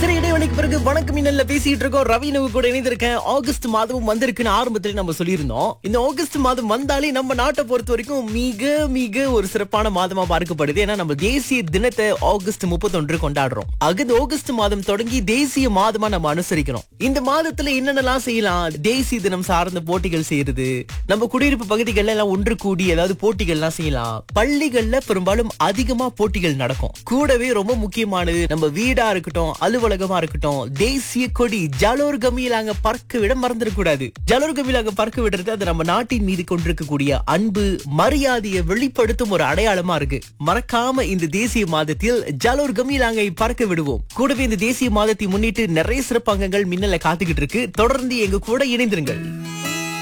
சிறு இடைவெளிக்கு பிறகு வணக்கம் மின்னல்ல பேசிட்டு இருக்கோம் ரவினவு கூட இணைந்திருக்கேன் ஆகஸ்ட் மாதமும் வந்திருக்குன்னு ஆரம்பத்துல நம்ம சொல்லியிருந்தோம் இந்த ஆகஸ்ட் மாதம் வந்தாலே நம்ம நாட்டை பொறுத்த வரைக்கும் மிக மிக ஒரு சிறப்பான மாதமா பார்க்கப்படுது ஏன்னா நம்ம தேசிய தினத்தை ஆகஸ்ட் முப்பத்தொன்று கொண்டாடுறோம் ஆக இந்த ஆகஸ்ட் மாதம் தொடங்கி தேசிய மாதமா நம்ம அனுசரிக்கிறோம் இந்த மாதத்துல என்னென்னலாம் செய்யலாம் தேசிய தினம் சார்ந்த போட்டிகள் செய்யறது நம்ம குடியிருப்பு பகுதிகள்ல எல்லாம் ஒன்று கூடி ஏதாவது போட்டிகள்லாம் செய்யலாம் பள்ளிகள்ல பெரும்பாலும் அதிகமா போட்டிகள் நடக்கும் கூடவே ரொம்ப முக்கியமானது நம்ம வீடா இருக்கட்டும் அலுவலகமா இருக்கட்டும் தேசிய கொடி ஜலோர் கமியில் அங்க பறக்க விட மறந்துடக் கூடாது ஜலோர் கமியில் அங்க பறக்க விடுறது அது நம்ம நாட்டின் மீது கொண்டிருக்கக்கூடிய அன்பு மரியாதையை வெளிப்படுத்தும் ஒரு அடையாளமா இருக்கு மறக்காம இந்த தேசிய மாதத்தில் ஜலோர் கமிலாங்கை பறக்க விடுவோம் கூடவே இந்த தேசிய மாதத்தை முன்னிட்டு நிறைய சிறப்பங்கங்கள் மின்னல காத்துக்கிட்டு இருக்கு தொடர்ந்து எங்க கூட இணைந்திருங்கள்